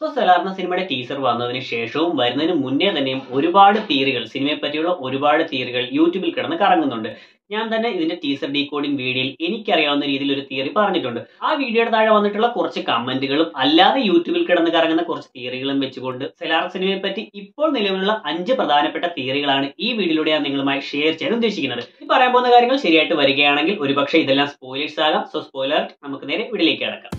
So Salaar എന്ന സിനിമയുടെ teaser വന്നതിന് ശേഷവും വരുന്നതിന് മുന്നേ തന്നെയും ഒരുപാട് തിയറികൾ സിനിമയെ പറ്റിയുള്ള ഒരുപാട് തിയറികൾ യൂട്യൂബിൽ കിടന്ന് കറങ്ങുന്നുണ്ട് ഞാൻ തന്നെ ഇതിന്റെ ടീസർ ഡീകോഡിംഗ് വീഡിയോയിൽ എനിക്കറിയാവുന്ന രീതിയിൽ ഒരു തിയറി പറഞ്ഞിട്ടുണ്ട് ആ വീഡിയോയുടെ താഴെ വന്നിട്ടുള്ള കുറച്ച് കമന്റുകളും അല്ലാതെ യൂട്യൂബിൽ കിടന്ന് കറങ്ങുന്ന കുറച്ച് തിയറികളും വെച്ചുകൊണ്ട് സെലാർ സിനിമയെ പറ്റി ഇപ്പോൾ നിലവിലുള്ള അഞ്ച് പ്രധാനപ്പെട്ട തിയറികളാണ് ഈ വീഡിയോയിലൂടെ ഞാൻ നിങ്ങളുമായി ഷെയർ ചെയ്യാൻ ഉദ്ദേശിക്കുന്നത് ഈ പറയാൻ പോകുന്ന കാര്യങ്ങൾ ശരിയായിട്ട് വരികയാണെങ്കിൽ ഒരുപക്ഷെ ഇതെല്ലാം സ്പോയിലേഴ്സ് ആകാം സോ സ്പോയിലർ നമുക്ക് നേരെ വീഡിയോയിലേക്ക് കിടക്കാം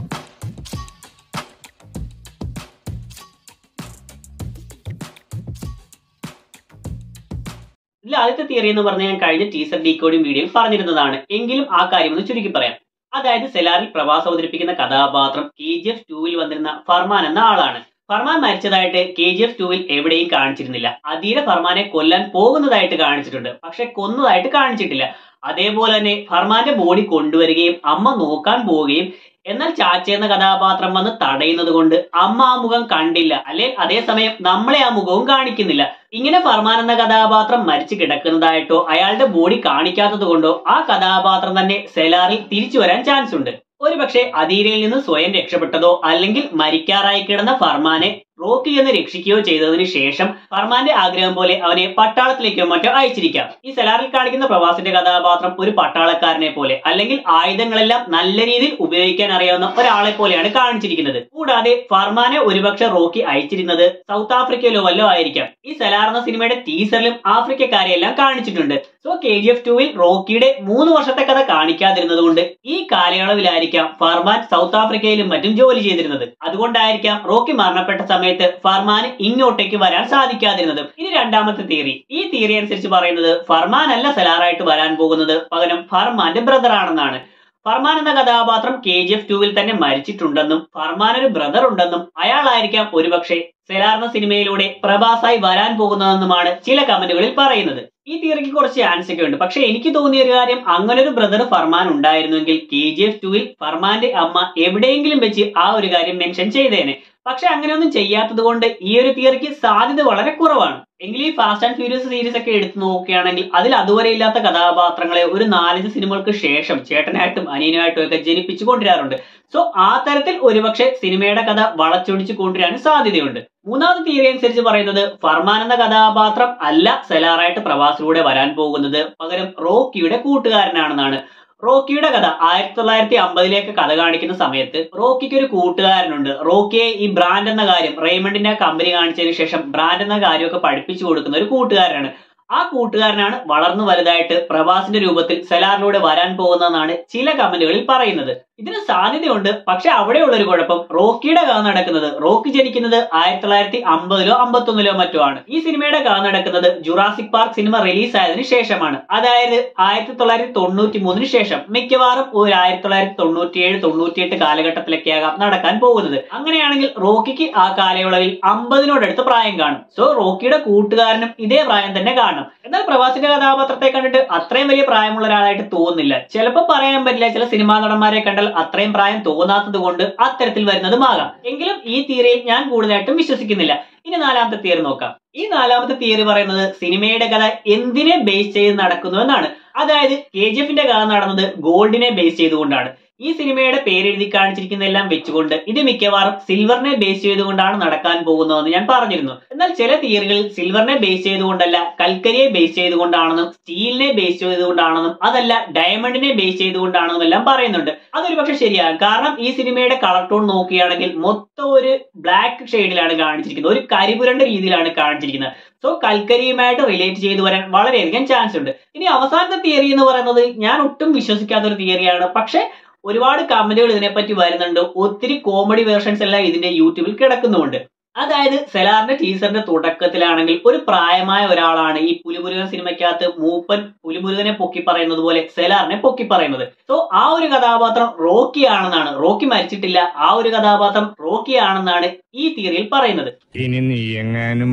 ഇതിൽ ആദ്യത്തെ തിയറി എന്ന് പറഞ്ഞാൽ ഞാൻ കഴിഞ്ഞ ടീസർ ഡീകോഡിംഗ് വീഡിയോയിൽ പറഞ്ഞിരുന്നതാണ് എങ്കിലും ആ കാര്യം ഒന്ന് ചുരുക്കി പറയാം അതായത് സെലാറിൽ പ്രവാസം അവതരിപ്പിക്കുന്ന കഥാപാത്രം കെ ജി എഫ് ടൂവിൽ വന്നിരുന്ന ഫർമാൻ എന്ന ആളാണ് ഫർമാൻ മരിച്ചതായിട്ട് കെ ജി എഫ് ടൂവിൽ എവിടെയും കാണിച്ചിരുന്നില്ല അധീര ഫർമാനെ കൊല്ലാൻ പോകുന്നതായിട്ട് കാണിച്ചിട്ടുണ്ട് പക്ഷെ കൊന്നതായിട്ട് കാണിച്ചിട്ടില്ല അതേപോലെ തന്നെ ഫർമാന്റെ ബോഡി കൊണ്ടുവരികയും അമ്മ നോക്കാൻ പോവുകയും എന്നാൽ ചാച്ച എന്ന കഥാപാത്രം വന്ന് തടയുന്നത് കൊണ്ട് അമ്മ ആ മുഖം കണ്ടില്ല അല്ലെ അതേസമയം നമ്മളെ ആ മുഖവും കാണിക്കുന്നില്ല ഇങ്ങനെ ഫർമാൻ എന്ന കഥാപാത്രം മരിച്ചു കിടക്കുന്നതായിട്ടോ അയാളുടെ ബോഡി കാണിക്കാത്തത് കൊണ്ടോ ആ കഥാപാത്രം തന്നെ സെലാറിൽ തിരിച്ചു വരാൻ ചാൻസ് ഉണ്ട് ഒരുപക്ഷെ അധീരയിൽ നിന്ന് സ്വയം രക്ഷപ്പെട്ടതോ അല്ലെങ്കിൽ മരിക്കാറായി കിടന്ന ഫർമാനെ റോക്കി എന്ന് രക്ഷിക്കുകയോ ചെയ്തതിനു ശേഷം ഫർമാന്റെ ആഗ്രഹം പോലെ അവനെ പട്ടാളത്തിലേക്കോ മറ്റോ അയച്ചിരിക്കാം ഈ സെലാറിൽ കാണിക്കുന്ന പ്രവാസിന്റെ കഥാപാത്രം ഒരു പട്ടാളക്കാരനെ പോലെ അല്ലെങ്കിൽ ആയുധങ്ങളെല്ലാം നല്ല രീതിയിൽ ഉപയോഗിക്കാൻ അറിയാവുന്ന ഒരാളെ പോലെയാണ് കാണിച്ചിരിക്കുന്നത് കൂടാതെ ഫർമാനെ ഒരുപക്ഷെ റോക്കി അയച്ചിരുന്നത് സൗത്ത് ആഫ്രിക്കയിലോ വല്ലോ ആയിരിക്കാം ഈ സെലാർ എന്ന സിനിമയുടെ ടീസറിലും ആഫ്രിക്കക്കാരെയെല്ലാം കാണിച്ചിട്ടുണ്ട് സോ കെ ജി എഫ് ടുവിൽ റോക്കിയുടെ മൂന്ന് വർഷത്തെ കഥ കാണിക്കാതിരുന്നത് കൊണ്ട് ഈ കാലയളവിലായിരിക്കാം ഫർമാൻ സൗത്ത് ആഫ്രിക്കയിലും മറ്റും ജോലി ചെയ്തിരുന്നത് അതുകൊണ്ടായിരിക്കാം റോക്കി മരണപ്പെട്ട സമയത്ത് ഫർമാന് ഇങ്ങോട്ടേക്ക് വരാൻ സാധിക്കാതിരുന്നത് ഇനി രണ്ടാമത്തെ തിയറി ഈ തിയറി അനുസരിച്ച് പറയുന്നത് ഫർമാൻ അല്ല സെലാറായിട്ട് വരാൻ പോകുന്നത് പകരം ഫർമാന്റെ ബ്രദർ ആണെന്നാണ് ഫർമാൻ എന്ന കഥാപാത്രം കെ ജി എഫ് ടുവിൽ തന്നെ മരിച്ചിട്ടുണ്ടെന്നും ഫർമാൻ ഒരു ബ്രദർ ഉണ്ടെന്നും അയാളായിരിക്കാം ഒരുപക്ഷെ സെലാർ എന്ന സിനിമയിലൂടെ പ്രഭാസായി വരാൻ പോകുന്നതെന്നുമാണ് ചില കമന്റുകളിൽ പറയുന്നത് ഈ തിയറിക്ക് കുറച്ച് ചാൻസ് ഒക്കെ ഉണ്ട് പക്ഷെ എനിക്ക് തോന്നിയ ഒരു കാര്യം അങ്ങനെ ഒരു ബ്രദർ ഫർമാൻ ഉണ്ടായിരുന്നുവെങ്കിൽ കെ ജി എഫ് ടുവിൽ ഫർമാന്റെ അമ്മ എവിടെയെങ്കിലും വെച്ച് ആ ഒരു കാര്യം മെൻഷൻ ചെയ്തേനെ പക്ഷെ അങ്ങനെയൊന്നും ചെയ്യാത്തത് കൊണ്ട് ഈ ഒരു തിയറിക്ക് സാധ്യത വളരെ കുറവാണ് എങ്കിൽ ഈ ഫാസ്റ്റ് ആൻഡ് ഫ്യൂരിയസ് സീരീസ് ഒക്കെ എടുത്തു നോക്കുകയാണെങ്കിൽ അതിൽ അതുവരെ ഇല്ലാത്ത കഥാപാത്രങ്ങളെ ഒരു നാലഞ്ച് സിനിമകൾക്ക് ശേഷം ചേട്ടനായിട്ടും അനിയനായിട്ടും ഒക്കെ ജനിപ്പിച്ചു കൊണ്ടുവരാറുണ്ട് സോ ആ തരത്തിൽ ഒരുപക്ഷെ സിനിമയുടെ കഥ വളച്ചൊടിച്ച് കൊണ്ടുവരാൻ സാധ്യതയുണ്ട് മൂന്നാമത്തെ തിയറി അനുസരിച്ച് പറയുന്നത് ഫർമാൻ എന്ന കഥാപാത്രം അല്ല സെലാറായിട്ട് പ്രവാസിലൂടെ വരാൻ പോകുന്നത് പകരം റോക്കിയുടെ കൂട്ടുകാരനാണെന്നാണ് റോക്കിയുടെ കഥ ആയിരത്തി തൊള്ളായിരത്തി അമ്പതിലേക്ക് കഥ കാണിക്കുന്ന സമയത്ത് റോക്കിക്ക് ഒരു കൂട്ടുകാരനുണ്ട് റോക്കിയെ ഈ ബ്രാൻഡ് എന്ന കാര്യം റേമണ്ടിന്റെ കമ്പനി കാണിച്ചതിന് ശേഷം ബ്രാൻഡ് എന്ന കാര്യമൊക്കെ പഠിപ്പിച്ചു കൊടുക്കുന്ന ഒരു കൂട്ടുകാരനാണ് ആ കൂട്ടുകാരനാണ് വളർന്നു വലുതായിട്ട് പ്രവാസിന്റെ രൂപത്തിൽ സെലാറിലൂടെ വരാൻ പോകുന്നതെന്നാണ് ചില കമന്റുകളിൽ പറയുന്നത് ഇതിന് സാധ്യതയുണ്ട് പക്ഷെ അവിടെയുള്ള ഒരു കുഴപ്പം റോക്കിയുടെ കഥ നടക്കുന്നത് റോക്കി ജനിക്കുന്നത് ആയിരത്തി തൊള്ളായിരത്തി അമ്പതിലോ അമ്പത്തൊന്നിലോ മറ്റോ ആണ് ഈ സിനിമയുടെ കഥ നടക്കുന്നത് ജുറാസിക് പാർക്ക് സിനിമ റിലീസ് ആയതിനു ശേഷമാണ് അതായത് ആയിരത്തി തൊള്ളായിരത്തി തൊണ്ണൂറ്റി മൂന്നിന് ശേഷം മിക്കവാറും ഒരു ആയിരത്തി തൊള്ളായിരത്തി തൊണ്ണൂറ്റിയേഴ് തൊണ്ണൂറ്റിയെട്ട് കാലഘട്ടത്തിലൊക്കെയാകാം നടക്കാൻ പോകുന്നത് അങ്ങനെയാണെങ്കിൽ റോക്കിക്ക് ആ കാലയളവിൽ അമ്പതിനോടടുത്ത് പ്രായം കാണും സോ റോക്കിയുടെ കൂട്ടുകാരനും ഇതേ പ്രായം തന്നെ കാണും എന്നാൽ പ്രവാസിന്റെ കഥാപാത്രത്തെ കണ്ടിട്ട് അത്രയും വലിയ പ്രായമുള്ള ഒരാളായിട്ട് തോന്നുന്നില്ല ചിലപ്പോൾ പറയാൻ പറ്റില്ല ചില സിനിമാ നടന്മാരെ കണ്ടാൽ അത്രയും പ്രായം തോന്നാത്തത് കൊണ്ട് അത്തരത്തിൽ വരുന്നതുമാകാം എങ്കിലും ഈ തിയറിയിൽ ഞാൻ കൂടുതലായിട്ടും വിശ്വസിക്കുന്നില്ല ഇനി നാലാമത്തെ തിയറി നോക്കാം ഈ നാലാമത്തെ തിയറി പറയുന്നത് സിനിമയുടെ കഥ എന്തിനെ ബേസ് ചെയ്ത് നടക്കുന്നു എന്നാണ് അതായത് കെ ജി എഫിന്റെ കഥ നടന്നത് ഗോൾഡിനെ ബേസ് ചെയ്തുകൊണ്ടാണ് ഈ സിനിമയുടെ പേരെഴുതി കാണിച്ചിരിക്കുന്നതെല്ലാം വെച്ചുകൊണ്ട് ഇത് മിക്കവാറും സിൽവറിനെ ബേസ് ചെയ്തുകൊണ്ടാണ് നടക്കാൻ പോകുന്നതെന്ന് ഞാൻ പറഞ്ഞിരുന്നു എന്നാൽ ചില തിയറികളിൽ സിൽവറിനെ ബേസ് ചെയ്തുകൊണ്ടല്ല കൽക്കരിയെ ബേസ് ചെയ്തുകൊണ്ടാണെന്നും സ്റ്റീലിനെ ബേസ് ചെയ്തുകൊണ്ടാണെന്നും അതല്ല ഡയമണ്ടിനെ ബേസ് ചെയ്തുകൊണ്ടാണെന്നും എല്ലാം പറയുന്നുണ്ട് അതൊരു പക്ഷെ ശരിയാണ് കാരണം ഈ സിനിമയുടെ കളർ ടോൺ നോക്കുകയാണെങ്കിൽ മൊത്തം ഒരു ബ്ലാക്ക് ഷെയ്ഡിലാണ് കാണിച്ചിരിക്കുന്നത് ഒരു കരിപുരണ്ട രീതിയിലാണ് കാണിച്ചിരിക്കുന്നത് സോ കൽക്കരിയുമായിട്ട് റിലേറ്റ് ചെയ്തു വരാൻ വളരെയധികം ചാൻസ് ഉണ്ട് ഇനി അവസാനത്തെ തിയറി എന്ന് പറയുന്നത് ഞാൻ ഒട്ടും വിശ്വസിക്കാത്ത ഒരു തിയറിയാണ് പക്ഷെ ഒരുപാട് കമന്റുകൾ ഇതിനെപ്പറ്റി വരുന്നുണ്ട് ഒത്തിരി കോമഡി വേർഷൻസ് എല്ലാം ഇതിന്റെ യൂട്യൂബിൽ കിടക്കുന്നുമുണ്ട് അതായത് സെലാറിന്റെ ടീസറിന്റെ തുടക്കത്തിലാണെങ്കിൽ ഒരു പ്രായമായ ഒരാളാണ് ഈ പുലിമുരുകൻ സിനിമയ്ക്കകത്ത് മൂപ്പൻ പുലിമുരുകനെ പൊക്കി പറയുന്നത് പോലെ സെലാറിനെ പൊക്കി പറയുന്നത് സോ ആ ഒരു കഥാപാത്രം റോക്കി ആണെന്നാണ് റോക്കി മരിച്ചിട്ടില്ല ആ ഒരു കഥാപാത്രം റോക്കി ആണെന്നാണ് ഈ തിയറിയിൽ പറയുന്നത് ഇനി നീ എങ്ങാനും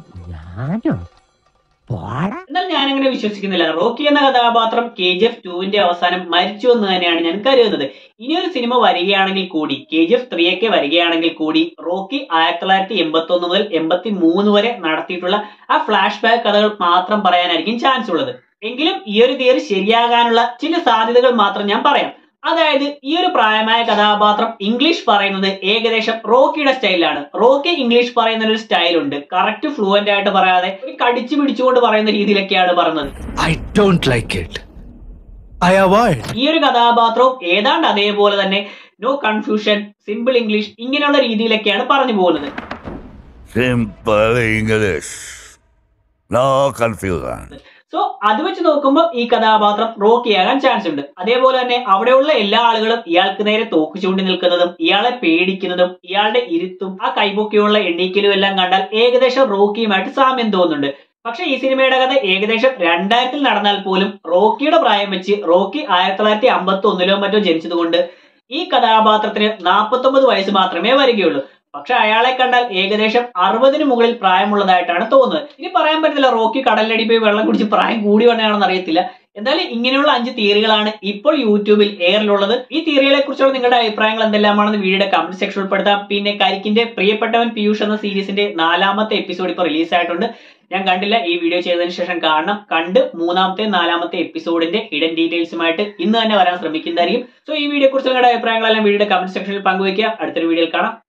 ഞാനോ പോടാ എന്നാൽ ഞാൻ അങ്ങനെ വിശ്വസിക്കുന്നില്ല റോക്കി എന്ന കഥാപാത്രം കെ ജി എഫ് ടുവിന്റെ അവസാനം മരിച്ചു എന്ന് തന്നെയാണ് ഞാൻ കരുതുന്നത് ഇനി ഒരു സിനിമ വരികയാണെങ്കിൽ കൂടി കെ ജി എഫ് ത്രീ ഒക്കെ വരികയാണെങ്കിൽ കൂടി റോക്കി ആയിരത്തി തൊള്ളായിരത്തി എൺപത്തി ഒന്ന് മുതൽ എൺപത്തി മൂന്ന് വരെ നടത്തിയിട്ടുള്ള ആ ഫ്ലാഷ് ബാക്ക് കഥകൾ മാത്രം പറയാനായിരിക്കും ചാൻസ് ഉള്ളത് എങ്കിലും ഈ ഒരു തിയറി ശരിയാകാനുള്ള ചില സാധ്യതകൾ മാത്രം ഞാൻ പറയാം അതായത് ഈ ഒരു പ്രായമായ കഥാപാത്രം ഇംഗ്ലീഷ് പറയുന്നത് ഏകദേശം റോക്കിയുടെ സ്റ്റൈലാണ് റോക്കി ഇംഗ്ലീഷ് പറയുന്ന ഒരു സ്റ്റൈലുണ്ട് കറക്റ്റ് ഫ്ലുവന്റ് ആയിട്ട് പറയാതെ ഒരു കടിച്ചു പിടിച്ചുകൊണ്ട് പറയുന്ന രീതിയിലൊക്കെയാണ് പറഞ്ഞത് I don't like it. I avoid. ഈ ഒരു കഥാപാത്രവും ഏതാണ്ട് അതേപോലെ തന്നെ നോ കൺഫ്യൂഷൻ സിമ്പിൾ ഇംഗ്ലീഷ് ഇങ്ങനെയുള്ള രീതിയിലൊക്കെയാണ് പറഞ്ഞു പോകുന്നത് Simple English. No confusion. So അത് വെച്ച് നോക്കുമ്പോൾ ഈ കഥാപാത്രം റോക്കിയാകാൻ ചാൻസ് ഉണ്ട് അതേപോലെ തന്നെ അവിടെയുള്ള എല്ലാ ആളുകളും ഇയാൾക്ക് നേരെ തോക്ക് ചൂണ്ടി നിൽക്കുന്നതും ഇയാളെ പേടിക്കുന്നതും ഇയാളുടെ ഇരുത്തും ആ കൈപൊക്കിയുള്ള എണ്ണീക്കലും എല്ലാം കണ്ടാൽ ഏകദേശം റോക്കിയുമായിട്ട് സാമ്യം തോന്നുന്നുണ്ട് പക്ഷെ ഈ സിനിമയുടെ കഥ ഏകദേശം രണ്ടായിരത്തിൽ നടന്നാൽ പോലും റോക്കിയുടെ പ്രായം വെച്ച് റോക്കി ആയിരത്തി തൊള്ളായിരത്തി അമ്പത്തി ഒന്നിലോ മറ്റോ ജനിച്ചതുകൊണ്ട് ഈ കഥാപാത്രത്തിന് നാൽപ്പത്തൊമ്പത് വയസ്സ് മാത്രമേ വരികയുള്ളൂ പക്ഷെ അയാളെ കണ്ടാൽ ഏകദേശം അറുപതിന് മുകളിൽ പ്രായമുള്ളതായിട്ടാണ് തോന്നുന്നത് ഇനി പറയാൻ പറ്റില്ല റോക്കി കടലിനടി പോയി വെള്ളം കുടിച്ച് പ്രായം കൂടി വന്നതാണെന്ന് അറിയത്തില്ല എന്തായാലും ഇങ്ങനെയുള്ള അഞ്ച് തിയറികളാണ് ഇപ്പോൾ യൂട്യൂബിൽ എയറിലുള്ളത് ഈ തിയറികളെ കുറിച്ചുള്ള നിങ്ങളുടെ അഭിപ്രായങ്ങൾ എന്തെല്ലാമാണെന്ന് വീഡിയോയുടെ കമന്റ് സെക്ഷൻ ഉൾപ്പെടുത്താം പിന്നെ കരിക്കിന്റെ പ്രിയപ്പെട്ടവൻ പീയൂഷ് എന്ന സീരീസിന്റെ നാലാമത്തെ എപ്പിസോഡ് ഇപ്പോൾ റിലീസ് ആയിട്ടുണ്ട് ഞാൻ കണ്ടില്ല ഈ വീഡിയോ ചെയ്തതിന് ശേഷം കാണണം കണ്ട് മൂന്നാമത്തെ നാലാമത്തെ എപ്പിസോഡിന്റെ ഇടൻ ഡീറ്റെയിൽസുമായിട്ട് ഇന്ന് തന്നെ വരാൻ ശ്രമിക്കുന്നതായിരിക്കും സോ ഈ വീഡിയോ കുറിച്ച് നിങ്ങളുടെ അഭിപ്രായങ്ങളെല്ലാം വീഡിയോയുടെ കമന്റ് സെക്ഷനിൽ പങ്കുവയ്ക്കുക അടുത്തൊരു വീഡിയോയിൽ കാണാം